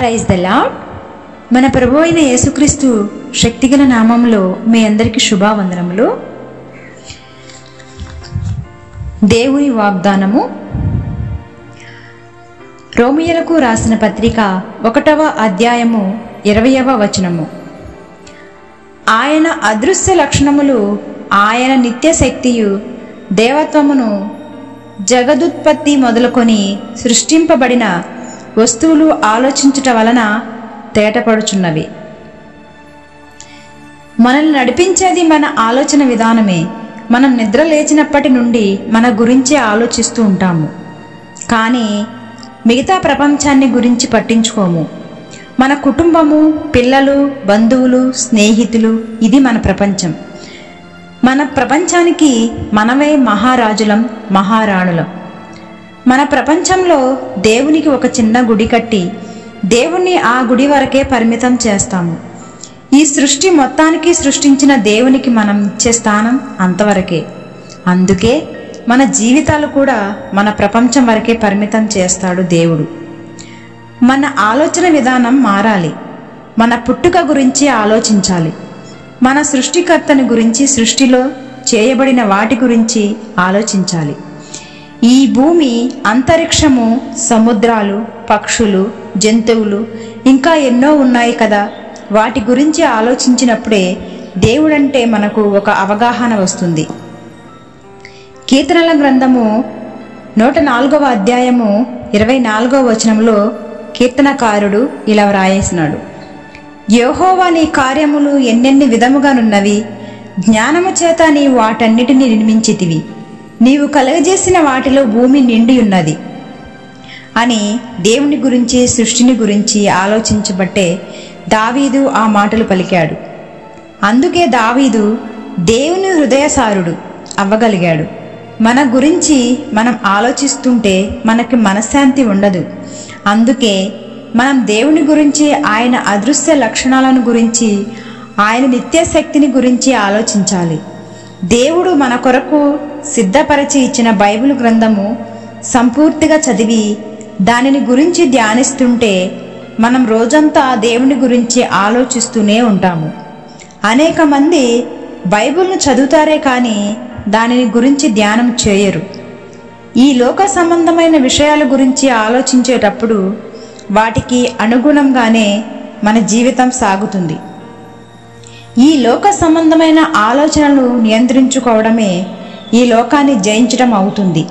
praise the lord మన ప్రభు అయిన యేసుక్రీస్తు శక్తిగల నామంలో మీ అందరికీ శుభావందనములు దేవుని వాగ్దానము రోమియలకు రాసిన పత్రిక ఒకటవ అధ్యాయము ఇరవయవ వచనము ఆయన అదృశ్య లక్షణములు ఆయన నిత్య శక్తియు దేవత్వమును జగదుత్పత్తి మొదలుకొని సృష్టింపబడిన వస్తువులు ఆలోచించుట వలన తేటపడుచున్నవి మనల్ని నడిపించేది మన ఆలోచన విధానమే మనం నిద్ర లేచినప్పటి నుండి మన గురించే ఆలోచిస్తూ ఉంటాము కానీ మిగతా ప్రపంచాన్ని గురించి పట్టించుకోము మన కుటుంబము పిల్లలు బంధువులు స్నేహితులు ఇది మన ప్రపంచం మన ప్రపంచానికి మనమే మహారాజులం మహారాణులం మన ప్రపంచంలో దేవునికి ఒక చిన్న గుడి కట్టి దేవుణ్ణి ఆ గుడి వరకే పరిమితం చేస్తాము ఈ సృష్టి మొత్తానికి సృష్టించిన దేవునికి మనం ఇచ్చే స్థానం అంతవరకే అందుకే మన జీవితాలు కూడా మన ప్రపంచం వరకే పరిమితం చేస్తాడు దేవుడు మన ఆలోచన విధానం మారాలి మన పుట్టుక గురించి ఆలోచించాలి మన సృష్టికర్తని గురించి సృష్టిలో చేయబడిన వాటి గురించి ఆలోచించాలి ఈ భూమి అంతరిక్షము సముద్రాలు పక్షులు జంతువులు ఇంకా ఎన్నో ఉన్నాయి కదా వాటి గురించి ఆలోచించినప్పుడే దేవుడంటే మనకు ఒక అవగాహన వస్తుంది కీర్తనల గ్రంథము నూట నాలుగవ అధ్యాయము ఇరవై నాలుగవ వచనంలో కీర్తనకారుడు ఇలా వ్రాయేసినాడు యెహోవా నీ కార్యములు ఎన్నెన్ని విధముగానున్నవి జ్ఞానము చేత నీ వాటన్నిటిని నిర్మించితివి నీవు కలగజేసిన వాటిలో భూమి నిండి ఉన్నది అని దేవుని గురించి సృష్టిని గురించి ఆలోచించబట్టే దావీదు ఆ మాటలు పలికాడు అందుకే దావీదు దేవుని హృదయసారుడు అవ్వగలిగాడు మన గురించి మనం ఆలోచిస్తుంటే మనకి మనశ్శాంతి ఉండదు అందుకే మనం దేవుని గురించి ఆయన అదృశ్య లక్షణాలను గురించి ఆయన నిత్యశక్తిని గురించి ఆలోచించాలి దేవుడు మన కొరకు సిద్ధపరచి ఇచ్చిన బైబిల్ గ్రంథము సంపూర్తిగా చదివి దానిని గురించి ధ్యానిస్తుంటే మనం రోజంతా దేవుని గురించి ఆలోచిస్తూనే ఉంటాము అనేక మంది బైబిల్ను చదువుతారే కానీ దానిని గురించి ధ్యానం చేయరు ఈ లోక సంబంధమైన విషయాల గురించి ఆలోచించేటప్పుడు వాటికి అనుగుణంగానే మన జీవితం సాగుతుంది ఈ లోక సంబంధమైన ఆలోచనలు నియంత్రించుకోవడమే ఈ లోకాన్ని జయించడం అవుతుంది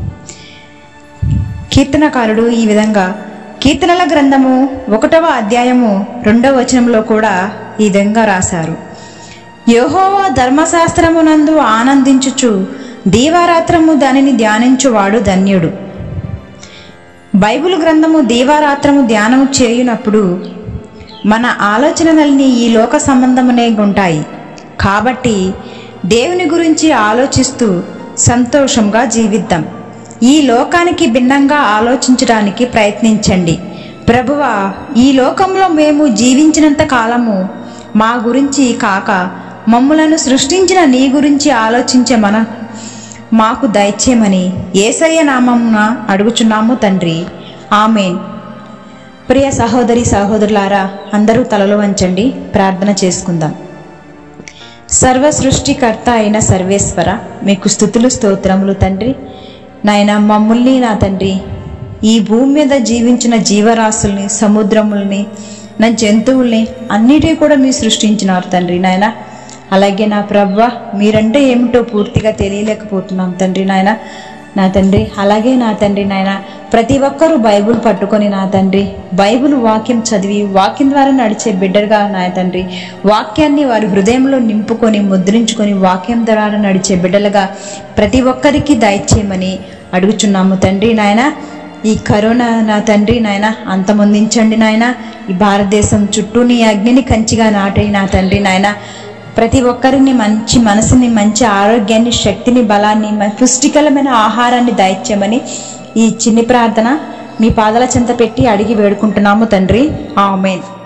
కీర్తనకారుడు ఈ విధంగా కీర్తనల గ్రంథము ఒకటవ అధ్యాయము రెండవ వచనంలో కూడా ఈ విధంగా రాశారు యెహోవా ధర్మశాస్త్రమునందు ఆనందించుచు దీవారాత్రము దానిని ధ్యానించువాడు ధన్యుడు బైబిల్ గ్రంథము దీవారాత్రము ధ్యానము చేయునప్పుడు మన ఆలోచనలన్నీ ఈ లోక సంబంధమునే ఉంటాయి కాబట్టి దేవుని గురించి ఆలోచిస్తూ సంతోషంగా జీవిద్దాం ఈ లోకానికి భిన్నంగా ఆలోచించడానికి ప్రయత్నించండి ప్రభువా ఈ లోకంలో మేము జీవించినంత కాలము మా గురించి కాక మమ్ములను సృష్టించిన నీ గురించి ఆలోచించే మన మాకు దయచేయమని ఏసయ్య నామమున అడుగుచున్నాము తండ్రి ఆమెన్ ప్రియ సహోదరి సహోదరులారా అందరూ తలలు వంచండి ప్రార్థన చేసుకుందాం సర్వ సృష్టికర్త అయిన సర్వేశ్వర మీకు స్థుతులు స్తోత్రములు తండ్రి నాయన మమ్మల్ని నా తండ్రి ఈ భూమి మీద జీవించిన జీవరాశుల్ని సముద్రముల్ని నా జంతువుల్ని అన్నిటినీ కూడా మీరు సృష్టించినారు తండ్రి నాయన అలాగే నా ప్రవ్వ మీరంటే ఏమిటో పూర్తిగా తెలియలేకపోతున్నాం తండ్రి నాయన నా తండ్రి అలాగే నా తండ్రి నాయన ప్రతి ఒక్కరూ బైబుల్ పట్టుకొని నా తండ్రి బైబుల్ వాక్యం చదివి వాక్యం ద్వారా నడిచే బిడ్డగా నా తండ్రి వాక్యాన్ని వారి హృదయంలో నింపుకొని ముద్రించుకొని వాక్యం ద్వారా నడిచే బిడ్డలుగా ప్రతి ఒక్కరికి దయచేయమని అడుగుచున్నాము తండ్రి నాయన ఈ కరోనా నా తండ్రి నాయన అంతమొందించండి నాయన ఈ భారతదేశం చుట్టూ నీ అగ్నిని కంచిగా నాటి నా తండ్రి నాయన ప్రతి ఒక్కరిని మంచి మనసుని మంచి ఆరోగ్యాన్ని శక్తిని బలాన్ని మ- పుష్టికరమైన ఆహారాన్ని దయచేయమని ఈ చిన్ని ప్రార్థన మీ పాదాల చెంత పెట్టి అడిగి వేడుకుంటున్నాము తండ్రి ఆమెన్